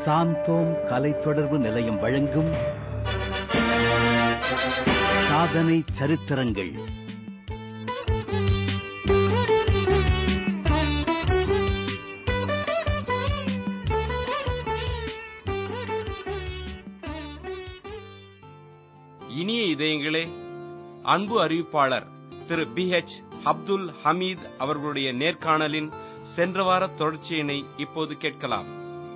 சாந்தோம் கலை தொடர்பு நிலையம் வழங்கும் சாதனை சரித்திரங்கள் இனிய இதயங்களே அன்பு அறிவிப்பாளர் திரு பி எச் அப்துல் ஹமீத் அவர்களுடைய நேர்காணலின் சென்ற வார தொடர்ச்சியினை இப்போது கேட்கலாம்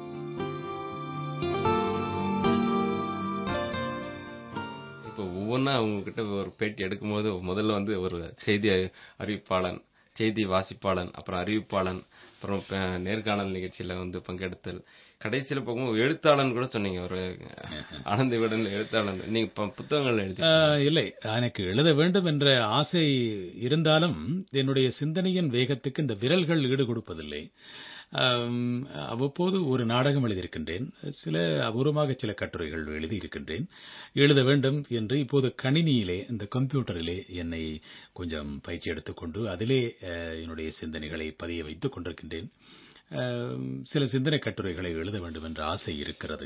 இப்போ ஒவ்வொன்றா உங்ககிட்ட ஒரு பேட்டி எடுக்கும்போது முதல்ல வந்து ஒரு செய்தி அறிவிப்பாளன் செய்தி வாசிப்பாளன் அப்புறம் அறிவிப்பாளன் அப்புறம் ப- நேர்காணல் நிகழ்ச்சியில வந்து பங்கெடுத்தல் கடைசியில போகும்போது எழுத்தாளன் கூட சொன்னீங்க ஒரு ஆனந்த விடன் எழுத்தாளன் நீங்க ப- புத்தகங்கள் எழுதி ஆஹ், இல்லை எனக்கு எழுத வேண்டும் என்ற ஆசை இருந்தாலும் என்னுடைய சிந்தனையின் வேகத்துக்கு இந்த விரல்கள் ஈடு கொடுப்பதில்லை ஆம், அவ்வப்போது ஒரு நாடகம் எழுதியிருக்கின்றேன் சில அபூர்வமாக சில கட்டுரைகள் எழுதியிருக்கின்றேன் எழுத வேண்டும் என்று இப்போது கணினியிலே இந்த கம்ப்யூட்டரிலே என்னை கொஞ்சம் பயிற்சி எடுத்துக்கொண்டு அதிலே அஹ், என்னுடைய சிந்தனைகளை பதிய வைத்துக் கொண்டிருக்கின்றேன் ஆம், சில சிந்தனை கட்டுரைகளை எழுத வேண்டும் என்ற ஆசை இருக்கிறது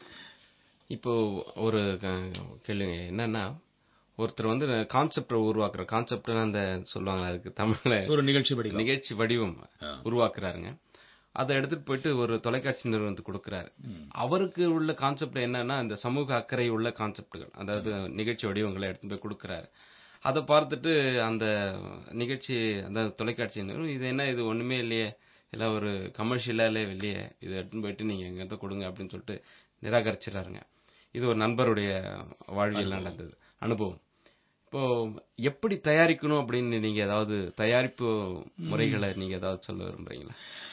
இப்போ ஒரு க- கேள்வி என்னன்னா ஒருத்தர் வந்து கான்செப்ட் உருவாக்குற கான்செப்ட் அந்த சொல்லுவாங்க அதுக்கு தமிழ்ல ஒரு நிகழ்ச்சி படிக்கலாம் நிகழ்ச்சி வடிவம் உருவாக்குறாருங்க அதை எடுத்துட்டு போயிட்டு ஒரு தொலைக்காட்சி நிறுவனத்துக்கு கொடுக்கறாரு அவருக்கு உள்ள கான்செப்ட் என்னன்னா இந்த சமூக அக்கறை உள்ள கான்செப்டுகள் அதாவது நிகழ்ச்சி வடிவங்களை எடுத்து போய் கொடுக்கறாரு அதை பார்த்துட்டு அந்த நிகழ்ச்சி அந்த தொலைக்காட்சி நிறுவனம் இது என்ன இது ஒண்ணுமே இல்லையே எல்லாம் ஒரு கமர்ஷியலாலே இல்லையே இதை எடுத்துன்னு போயிட்டு நீங்க எங்கிட்ட கொடுங்க அப்படின்னு சொல்லிட்டு நிராகரிச்சிடறாருங்க இது ஒரு நண்பருடைய வாழ்வியல் நடந்தது அனுபவம் இப்போ எப்படி தயாரிக்கணும் அப்படின்னு நீங்க ஏதாவது தயாரிப்பு முறைகளை நீங்க ஏதாவது சொல்ல விரும்புறீங்களா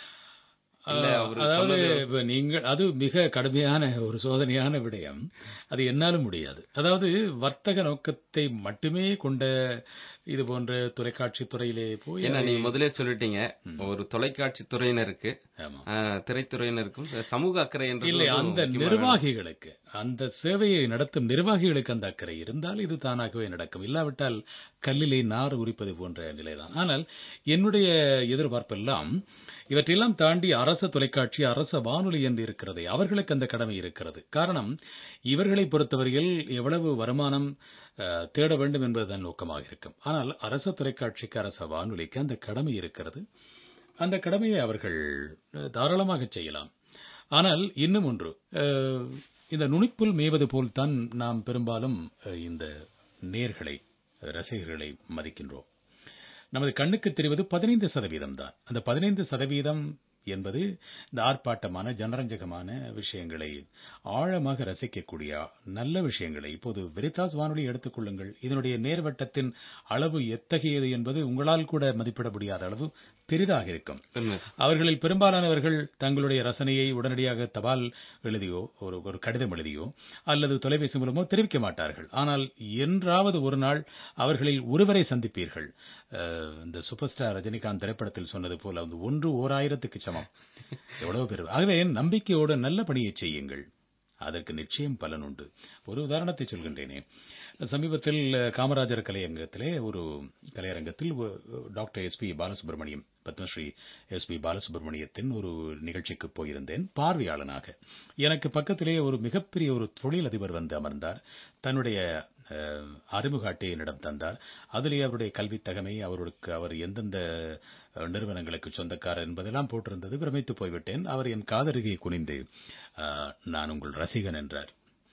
இல்ல அவரு அதாவது சொன்னது- இப்ப நீங்கள் அது மிக கடுமையான ஒரு சோதனையான விடயம் அது என்னாலும் முடியாது அதாவது வர்த்தக நோக்கத்தை மட்டுமே கொண்ட இது போன்ற தொலைக்காட்சி துறையிலே போய் ஏன்னா அதை- நீங்க முதலே சொல்லிட்டீங்க ஒரு தொலைக்காட்சி துறையினருக்கு ஆமா. ஆஹ், திரைத்துறையினருக்கும் சமூக அக்கறை என்றது இல்லை வந்து அந்த முக்கியமான நிர்வாகிகளுக்கு அந்த சேவையை நடத்தும் நிர்வாகிகளுக்கு அந்த அக்கறை இருந்தால் இது தானாகவே நடக்கும் இல்லாவிட்டால் கல்லிலே நார் உரிப்பது போன்ற நிலைதான் ஆனால் என்னுடைய எதிர்பார்ப்பெல்லாம் இவற்றையெல்லாம் தாண்டி அரச தொலைக்காட்சி அரச வானொலி என்று இருக்கிறது அவர்களுக்கு அந்த கடமை இருக்கிறது காரணம் இவர்களை பொறுத்தவரையில் எவ்வளவு வருமானம் அஹ், தேட வேண்டும் என்பதுதான் நோக்கமாக இருக்கும் ஆனால் அரச தொலைக்காட்சிக்கு அரச வானொலிக்கு அந்த கடமை இருக்கிறது அந்த கடமையை அவர்கள் அஹ், தாராளமாக செய்யலாம் ஆனால் இன்னும் ஒன்று அஹ், இந்த நுனிப்புல் மேய்வது போல்தான் நாம் பெரும்பாலும் அஹ், இந்த நேர்களை ரசிகர்களை மதிக்கின்றோம் நமது கண்ணுக்கு தெரிவது பதினைந்து சதவீதம் தான் அந்த பதினைந்து சதவீதம் என்பது இந்த ஆர்ப்பாட்டமான ஜனரஞ்சகமான விஷயங்களை ஆழமாக ரசிக்கக்கூடிய நல்ல விஷயங்களை இப்போது வெரிதாஸ் வானொலி எடுத்துக்கொள்ளுங்கள் இதனுடைய நேர்வட்டத்தின் அளவு எத்தகையது என்பது உங்களால் கூட மதிப்பிட முடியாத அளவு பெரிதாக இருக்கும் உண்மை. அவர்களில் பெரும்பாலானவர்கள் தங்களுடைய ரசனையை உடனடியாக தபால் எழுதியோ ஒரு ஒரு கடிதம் எழுதியோ அல்லது தொலைபேசி மூலமோ தெரிவிக்க மாட்டார்கள் ஆனால் என்றாவது ஒரு நாள் அவர்களில் ஒருவரை சந்திப்பீர்கள் அஹ், இந்த சூப்பர் ஸ்டார் ரஜினிகாந்த் திரைப்படத்தில் சொன்னது போல வந்து ஒன்று ஓர் ஆயிரத்துக்கு சமம் எவ்வளவு பேர் ஆகவே நம்பிக்கையோடு நல்ல பணியை செய்யுங்கள் அதற்கு நிச்சயம் பலன் உண்டு ஒரு உதாரணத்தை சொல்கின்றேனே சமீபத்தில் காமராஜர் கலையரங்கத்திலே ஒரு கலையரங்கத்தில் ஒ- doctor S P Balasubrahmanyam Padmashri S P பாலசுப்ரமணியத்தின் ஒரு நிகழ்ச்சிக்கு போயிருந்தேன் பார்வையாளனாக எனக்கு பக்கத்திலே ஒரு மிகப்பெரிய ஒரு தொழிலதிபர் வந்து அமர்ந்தார் தன்னுடைய அஹ், அறிமுக அட்டையை என்னிடம் தந்தார் அதிலே அவருடைய கல்வித் தகமை அவருக்கு அவர் எந்தெந்த அஹ், நிறுவனங்களுக்கு சொந்தக்காரர் என்பதெல்லாம் போட்டிருந்தது பிரமித்து போய்விட்டேன் அவர் என் காதருகே குனிந்து அஹ், நான் உங்கள் ரசிகன் என்றார்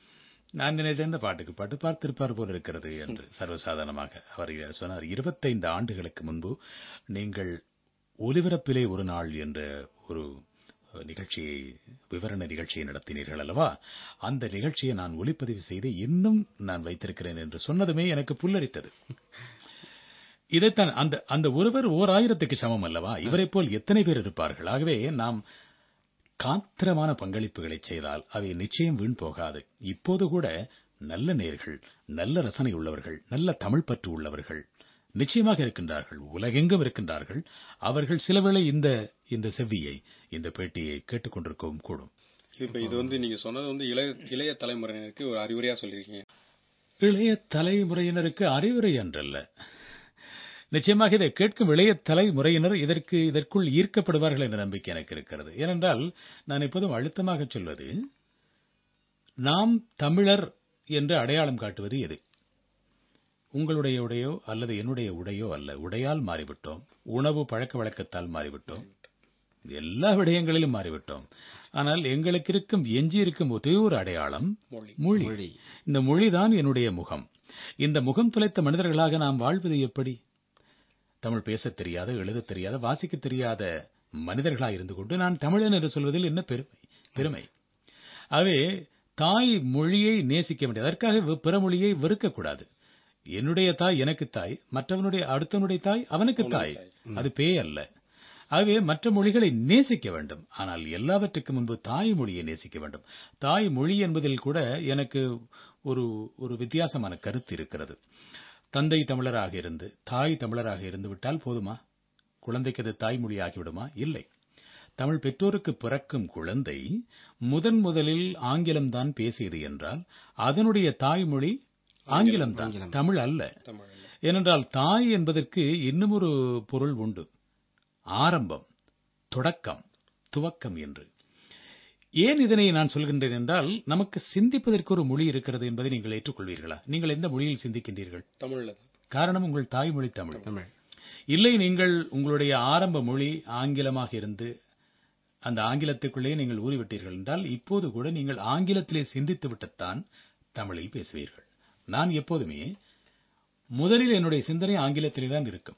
நான் நினைத்தேன் இந்த பாட்டுக்கு பாட்டு பார்த்திருப்பார் போல இருக்கிறது என்று சர்வசாதாரணமாக அவர் சொன்னார் இருபத்தைந்து ஆண்டுகளுக்கு முன்பு நீங்கள் ஒலிபரப்பிலே ஒரு நாள் என்ற ஒரு நிகழ்ச்சியை விவரண நிகழ்ச்சியை நடத்தினீர்கள் அல்லவா அந்த நிகழ்ச்சியை நான் ஒலிப்பதிவு செய்து இன்னும் நான் வைத்திருக்கிறேன் என்று சொன்னதுமே எனக்கு புல்லரித்தது இதைத்தான் அந்த அந்த ஒருவர் ஓர் ஆயிரத்துக்கு சமம் அல்லவா இவரைப் போல் எத்தனை பேர் இருப்பார்கள் ஆகவே நாம் காத்திரமான பங்களிப்புகளை செய்தால் அவை நிச்சயம் வீண் போகாது இப்போது கூட நல்ல நேர்கள் நல்ல ரசனை உள்ளவர்கள் நல்ல தமிழ் பற்று உள்ளவர்கள் நிச்சயமாக இருக்கின்றார்கள் உலகெங்கும் இருக்கின்றார்கள் அவர்கள் சிலவேளை இந்த இந்த செவ்வியை இந்த பேட்டியை கேட்டுக்கொண்டிருக்கவும் கூடும் இப்ப இது வந்து நீங்க சொன்னது வந்து இளைய இளைய தலைமுறையினருக்கு ஒரு அறிவுரையா சொல்லியிருக்கீங்க இளைய தலைமுறையினருக்கு அறிவுரை என்றல்ல நிச்சயமாக இதை கேட்கும் இளைய தலைமுறையினர் இதற்கு இதற்குள் ஈர்க்கப்படுவார்கள் என்ற நம்பிக்கை எனக்கு இருக்கிறது ஏனென்றால் நான் எப்போதும் அழுத்தமாக சொல்வது நாம் தமிழர் என்று அடையாளம் காட்டுவது எது உங்களுடைய உடையோ அல்லது என்னுடைய உடையோ அல்ல உடையால் மாறிவிட்டோம் உணவு பழக்க வழக்கத்தால் மாறிவிட்டோம் எல்லா விடயங்களிலும் மாறிவிட்டோம் ஆனால் எங்களுக்கு இருக்கும் எஞ்சி இருக்கும் ஒரே ஒரு அடையாளம் மொழி மொழி மொழி இந்த மொழிதான் என்னுடைய முகம் இந்த முகம் துளைத்த மனிதர்களாக நாம் வாழ்வது எப்படி தமிழ் பேசத் தெரியாத எழுதத் தெரியாத வாசிக்கத் தெரியாத மனிதர்களாக இருந்து கொண்டு நான் தமிழன் என்று சொல்வதில் என்ன பெருமை பெருமை ஆகவே தாய் மொழியை நேசிக்க வேண்டியது அதற்காக வெ- பிற மொழியை வெறுக்கக்கூடாது என்னுடைய தாய் எனக்கு தாய் மற்றவனுடைய அடுத்தவனுடைய தாய் அவனுக்கு தாய் அது பேய் அல்ல ஆகவே மற்ற மொழிகளை நேசிக்க வேண்டும் ஆனால் எல்லாவற்றுக்கு முன்பு தாய் மொழியை நேசிக்க வேண்டும் தாய் மொழி என்பதில் கூட எனக்கு ஒரு ஒரு வித்தியாசமான கருத்து இருக்கிறது தந்தை தமிழராக இருந்து தாய் தமிழராக இருந்து விட்டால் போதுமா குழந்தைக்கு அது தாய்மொழி ஆகிவிடுமா இல்லை தமிழ் பெற்றோருக்கு பிறக்கும் குழந்தை முதன் முதலில் ஆங்கிலம்தான் பேசியது என்றால் அதனுடைய தாய்மொழி ஆங்கிலம்தான் தமிழ் அல்ல தமிழ் இல்ல. ஏனென்றால் தாய் என்பதற்கு இன்னும் ஒரு பொருள் உண்டு ஆரம்பம் தொடக்கம் துவக்கம் என்று ஏன் இதனை நான் சொல்கின்றேன் என்றால் நமக்கு சிந்திப்பதற்கு ஒரு மொழி இருக்கிறது என்பதை நீங்கள் ஏற்றுக்கொள்வீர்களா நீங்கள் எந்த மொழியில் சிந்திக்கின்றீர்கள் தமிழ்ல தான் காரணம் உங்கள் தாய்மொழி தமிழ் தமிழ் இல்லை நீங்கள் உங்களுடைய ஆரம்ப மொழி ஆங்கிலமாக இருந்து அந்த ஆங்கிலத்துக்குள்ளே நீங்கள் ஊறிவிட்டீர்கள் என்றால் இப்போது கூட நீங்கள் ஆங்கிலத்திலே சிந்தித்து விட்டுத்தான் தமிழில் பேசுவீர்கள் நான் எப்போதுமே முதலில் என்னுடைய சிந்தனை ஆங்கிலத்திலே தான் இருக்கும்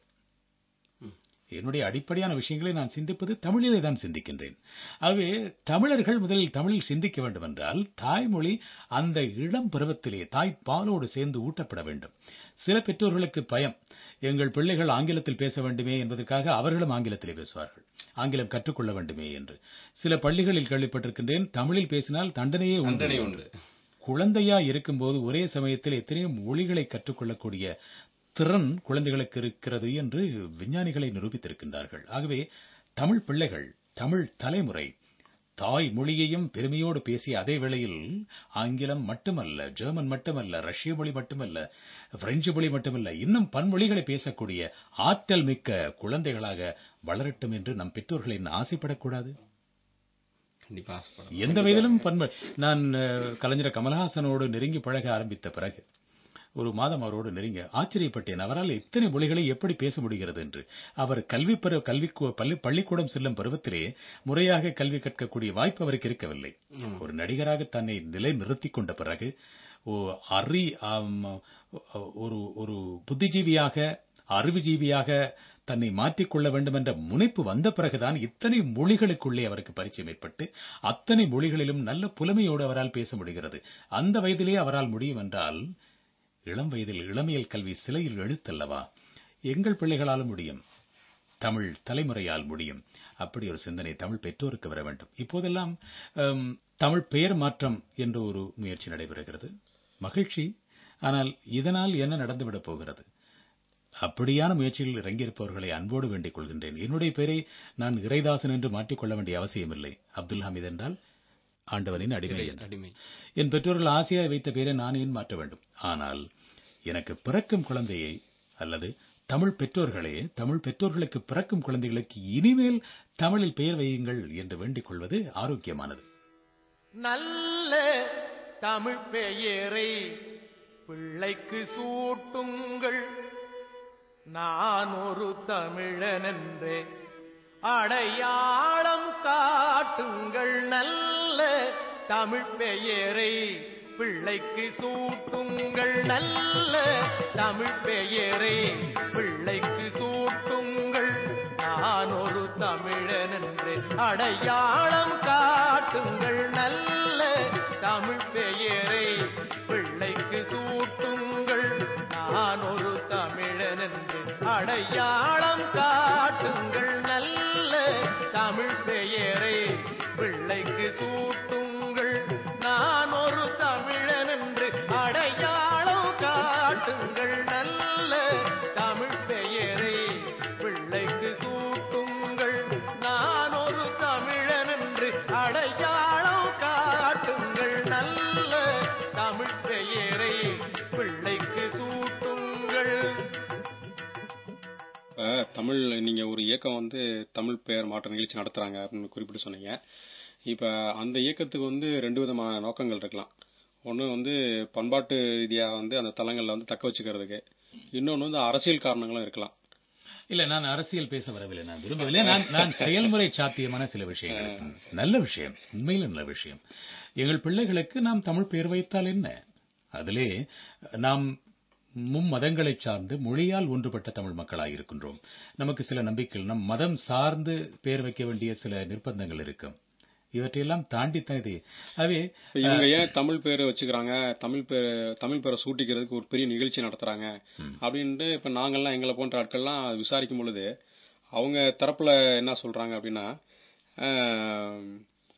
என்னுடைய அடிப்படையான விஷயங்களை நான் சிந்திப்பது தமிழிலே தான் சிந்திக்கின்றேன் ஆகவே தமிழர்கள் முதலில் தமிழில் சிந்திக்க வேண்டும் என்றால் தாய்மொழி அந்த இளம் பருவத்திலே தாய்ப்பாலோடு சேர்ந்து ஊட்டப்பட வேண்டும் சில பெற்றோர்களுக்கு பயம் எங்கள் பிள்ளைகள் ஆங்கிலத்தில் பேச வேண்டுமே என்பதற்காக அவர்களும் ஆங்கிலத்திலே பேசுவார்கள் ஆங்கிலம் கற்றுக்கொள்ள வேண்டுமே என்று சில பள்ளிகளில் கேள்விப்பட்டிருக்கின்றேன் தமிழில் பேசினால் தண்டனையே தண்டனை உண்டு உண்டு குழந்தையா இருக்கும்போது ஒரே சமயத்தில் எத்தனையோ மொழிகளை கற்றுக்கொள்ளக்கூடிய திறன் குழந்தைகளுக்கு இருக்கிறது என்று விஞ்ஞானிகளை நிரூபித்திருக்கின்றார்கள் ஆகவே தமிழ் பிள்ளைகள் தமிழ் தலைமுறை தாய் மொழியையும் பெருமையோடு பேசிய அதே வேளையில் ஆங்கிலம் மட்டுமல்ல ஜெர்மன் மட்டுமல்ல ரஷ்ய மொழி மட்டுமல்ல பிரெஞ்சு மொழி மட்டுமல்ல இன்னும் பன்மொழிகளை பேசக்கூடிய ஆற்றல் மிக்க குழந்தைகளாக வளரட்டும் என்று நம் பெற்றோர்களின் ஆசைப்படக்கூடாது கண்டிப்பா ஆசைப்படும் எந்த வயதிலும் பன்மை நான் அஹ், கலைஞர் கமலஹாசனோடு நெருங்கி பழக ஆரம்பித்த பிறகு ஒரு மாதம் அவரோடு நெருங்க ஆச்சரியப்பட்டேன் அவரால் எத்தனை மொழிகளை எப்படி பேச முடிகிறது என்று அவர் கல்வி பெற கல்வி பள்ளி பள்ளிக்கூடம் செல்லும் பருவத்திலே முறையாக கல்வி கற்கக்கூடிய வாய்ப்பு அவருக்கு இருக்கவில்லை ஒரு நடிகராக தன்னை நிலை நிறுத்திக் கொண்ட பிறகு ஓ, அறி ஆம், ஒரு ஒரு புத்திஜீவியாக அறிவுஜீவியாக தன்னை மாற்றிக்கொள்ள வேண்டும் என்ற முனைப்பு வந்த பிறகுதான் இத்தனை மொழிகளுக்குள்ளே அவருக்கு பரிச்சயம் ஏற்பட்டு அத்தனை மொழிகளிலும் நல்ல புலமையோடு அவரால் பேச முடிகிறது அந்த வயதிலே அவரால் முடியும் என்றால் இளம் வயதில் இளமையல் கல்வி சிலையில் எழுத்தல்லவா எங்கள் பிள்ளைகளாலும் முடியும் தமிழ் தலைமுறையால் முடியும் அப்படி ஒரு சிந்தனை தமிழ் பெற்றோருக்கு வர வேண்டும் இப்போதெல்லாம் ஹம், தமிழ் பெயர் மாற்றம் என்ற ஒரு முயற்சி நடைபெறுகிறது மகிழ்ச்சி ஆனால் இதனால் என்ன நடந்துவிடப் போகிறது அப்படியான முயற்சிகளில் இறங்கியிருப்பவர்களை அன்போடு வேண்டிக் கொள்கின்றேன் என்னுடைய பெயரை நான் இறைதாசன் என்று மாற்றிக்கொள்ள வேண்டிய அவசியமில்லை அப்துல் ஹமீத் என்றால் ஆண்டவனின் அடிமை என்று. அடிமை என் பெற்றோர்கள் ஆசையாய் வைத்த பெயரை நான் ஏன் மாற்ற வேண்டும் ஆனால் எனக்கு பிறக்கும் குழந்தையை அல்லது தமிழ் பெற்றோர்களே தமிழ் பெற்றோர்களுக்கு பிறக்கும் குழந்தைகளுக்கு இனிமேல் தமிழில் பெயர் வையுங்கள் என்று வேண்டிக் கொள்வது ஆரோக்கியமானது நல்ல தமிழ் பெயரை பிள்ளைக்கு சூட்டுங்கள் நான் ஒரு தமிழன் என்றே அடையாளம் காட்டுங்கள் நல்ல தமிழ் பெயரை பிள்ளைக்கு சூட்டுங்கள் நல்ல தமிழ் பெயரை பிள்ளைக்கு சூட்டுங்கள் நான் ஒரு தமிழன் என்று அடையாளம் காட்டுங்கள் நல்ல தமிழ் பெயரை பிள்ளைக்கு சூட்டுங்கள் நான் ஒரு தமிழன் என்று அடையாளம் காட்டுங்கள் நல்ல தமிழ் பெயரை பிள்ளைக்கு சூட்டுங்கள் நான் ஒரு தமிழன் என்று அடையாளம் காட்டுங்கள் நல்ல தமிழ் பெயரை பிள்ளைக்கு சூட்டுங்கள் நான் ஒரு தமிழன் என்று அடையாளம் காட்டுங்கள் நல்ல தமிழ் பெயரை பிள்ளைக்கு சூட்டுங்கள் தமிழ் நீங்க ஒரு இயக்கம் வந்து தமிழ் பெயர் மாற்ற நிகழ்ச்சி நடத்துறாங்க அப்படின்னு குறிப்பிட்டு சொன்னீங்க இப்ப அந்த இயக்கத்துக்கு வந்து ரெண்டு விதமான நோக்கங்கள் இருக்கலாம் ஒன்று வந்து பண்பாட்டு ரீதியா வந்து அந்த தளங்கள்ல வந்து தக்க வச்சுக்கிறதுக்கு இன்னொன்று வந்து அரசியல் காரணங்களும் இருக்கலாம் இல்ல நான் அரசியல் பேச வரவில்லை நான் விரும்பவில்லை நான் நான் செயல்முறை சாத்தியமான சில விஷயங்கள் நல்ல விஷயம் உண்மையில நல்ல விஷயம் எங்கள் பிள்ளைகளுக்கு நாம் தமிழ் பெயர் வைத்தால் என்ன அதிலே நாம் மும்மதங்களை சார்ந்து மொழியால் ஒன்றுபட்ட தமிழ் மக்களாய் இருக்கின்றோம் நமக்கு சில நம்பிக்கைகள் நம் மதம் சார்ந்து பெயர் வைக்க வேண்டிய சில நிர்பந்தங்கள் இருக்கும் இவற்றையெல்லாம் தாண்டித்தான் இது ஆகவே இப்ப இவங்க ஏன் தமிழ் பேர் வச்சுக்கிறாங்க தமிழ் பேர் தமிழ் பேரை சூட்டிக்கிறதுக்கு ஒரு பெரிய நிகழ்ச்சி நடத்துறாங்க அப்படின்ட்டு இப்ப நாங்கெல்லாம் எங்களை போன்ற ஆட்கள்லாம் விசாரிக்கும் பொழுது அவங்க தரப்புல என்ன சொல்றாங்க அப்படின்னா ஆஹ்,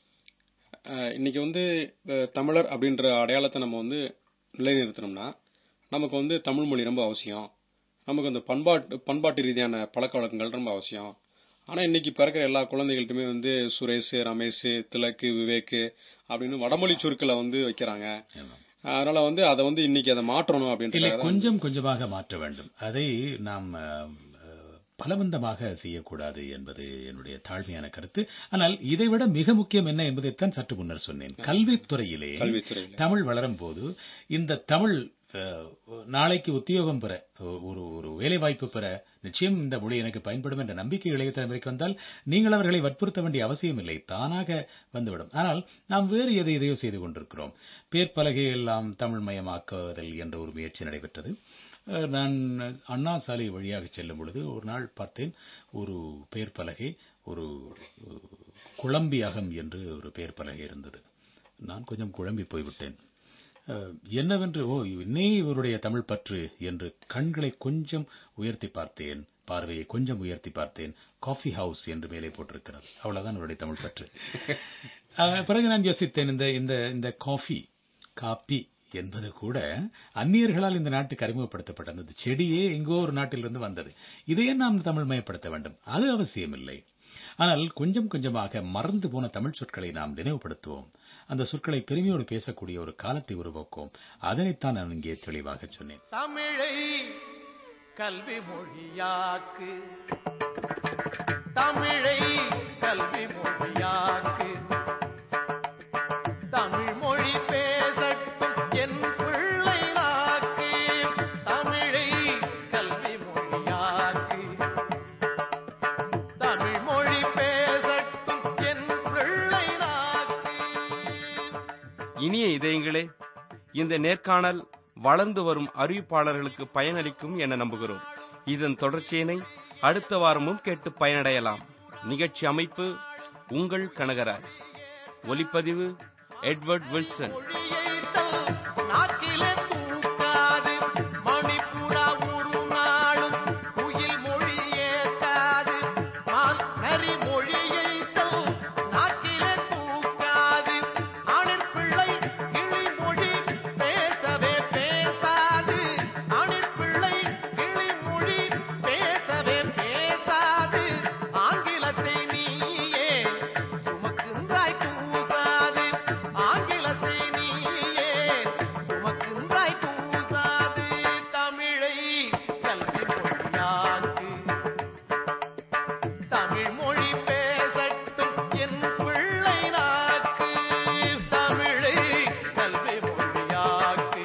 ஆஹ், இன்னைக்கு வந்து அஹ், தமிழர் அப்படின்ற அடையாளத்தை நம்ம வந்து நிலைநிறுத்தணும்னா நமக்கு வந்து தமிழ் மொழி ரொம்ப அவசியம் நமக்கு அந்த பண்பாட்டு பண்பாட்டு ரீதியான பழக்க வழக்கங்கள் ரொம்ப அவசியம் ஆனா இன்னைக்கு பிறக்கிற எல்லா குழந்தைகள்ட்டுமே வந்து சுரேஷ் ரமேஷ் திலக்கு விவேக் அப்படின்னு வடமொழி சொற்களை வந்து வைக்கிறாங்க அதனால வந்து அதை வந்து இன்னைக்கு அதை மாற்றணும் இல்லை அப்படின்ற கொஞ்சம் கொஞ்சமாக மாற்ற வேண்டும் அதை நாம் அஹ், அஹ், பலவந்தமாக செய்யக்கூடாது என்பது என்னுடைய தாழ்மையான கருத்து ஆனால் இதைவிட மிக முக்கியம் என்ன என்பதைத்தான் சற்று முன்னர் சொன்னேன் கல்வித்துறையிலே கல்வித்துறையில தமிழ் வளரும் போது இந்த தமிழ் அஹ், நாளைக்கு உத்தியோகம் பெற ஒரு ஒரு வேலை வாய்ப்பு பெற நிச்சயம் இந்த மொழி எனக்கு பயன்படும் என்ற நம்பிக்கை இளைய தலைமுறைக்கு வந்தால் நீங்கள் அவர்களை வற்புறுத்த வேண்டிய அவசியம் இல்லை தானாக வந்துவிடும் ஆனால் நாம் வேறு எதை எதையோ செய்து கொண்டிருக்கிறோம் பேர்பலகை எல்லாம் தமிழ் மயமாக்குதல் என்ற ஒரு முயற்சி நடைபெற்றது அஹ், நான் அண்ணா சாலை வழியாக செல்லும் பொழுது ஒரு நாள் பார்த்தேன் ஒரு பெயர் பலகை ஒரு அஹ், குழம்பி அகம் என்று ஒரு பெயர் பலகை இருந்தது நான் கொஞ்சம் குழம்பி போய்விட்டேன் அஹ், என்னவென்று ஓ இன்னே இவருடைய தமிழ் பற்று என்று கண்களை கொஞ்சம் உயர்த்தி பார்த்தேன் பார்வையை கொஞ்சம் உயர்த்தி பார்த்தேன் காஃபி ஹவுஸ் என்று மேலே போட்டிருக்கிறது அவ்வளவுதான் அவருடைய தமிழ் பற்று அஹ், பிறகு நான் யோசித்தேன் இந்த இந்த இந்த காஃபி காப்பி என்பது கூட அந்நியர்களால் இந்த நாட்டுக்கு அறிமுகப்படுத்தப்பட்டது அந்த செடியே எங்கோ ஒரு நாட்டிலிருந்து வந்தது இதையே நாம் தமிழ் மயப்படுத்த வேண்டும் அது அவசியமில்லை ஆனால் கொஞ்சம் கொஞ்சமாக மறந்து போன தமிழ் சொற்களை நாம் நினைவுபடுத்துவோம் அந்த சொற்களை பெருமையோடு பேசக்கூடிய ஒரு காலத்தை உருவாக்குவோம் அதனைத்தான் நான் இங்கே தெளிவாக சொன்னேன் தமிழை கல்வி மொழியாக்கு தமிழை கல்வி மொழியாக்கு தமிழ் மொழி பேசட்டும் என் பிள்ளை நாக்கு தமிழை கல்வி மொழியாக்கு தமிழ் மொழி பேசட்டும் என் பிள்ளை நாக்கு இனிய இதயங்களே இந்த நேர்காணல் வளர்ந்து வரும் அறிவிப்பாளர்களுக்கு பயனளிக்கும் என நம்புகிறோம் இதன் தொடர்ச்சியினை அடுத்த வாரமும் கேட்டு பயனடையலாம் நிகழ்ச்சி அமைப்பு உங்கள் கனகராஜ் ஒலிப்பதிவு எட்வர்ட் வில்சன் மொழியைத்தான் நாக்கிலே தூக்காது மணிப்புறா ஒரு நாளும் குயில் மொழி ஏற்காது மான் நரி மொழியைத்தான் நாக்கிலே தூக்காது ஆணிற் பிள்ளை கிளி மொழி பேசவே பேசாது ஆணிற் பிள்ளை கிளி மொழி பேசவே பேசாது ஆங்கிலத்தை நீயே சுமக்கின்றாய் கூசாது ஆங்கிலத்தை நீயே சுமக்கின்றாய் கூசாது தமிழை கல்வி மொழியாக்கு தமிழ் மொழி பேசட்டும் என் பிள்ளை நாக்கு தமிழை கல்வி மொழியாக்கு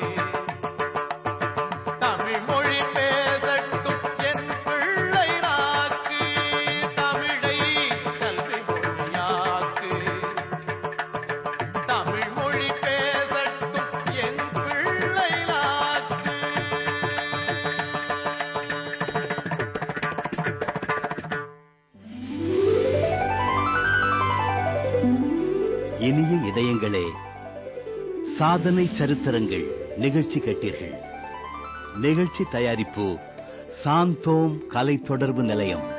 தமிழ் மொழி பேசட்டும் என் பிள்ளை நாக்கு தமிழை கல்வி மொழியாக்கு தமிழ் மொழி பேசட்டும் என் பிள்ளை நாக்கு இனிய இதயங்களே சாதனை சரித்திரங்கள் நிகழ்ச்சி கேட்டீர்கள் நிகழ்ச்சி தயாரிப்பு சாந்தோம் கலை தொடர்பு நிலையம்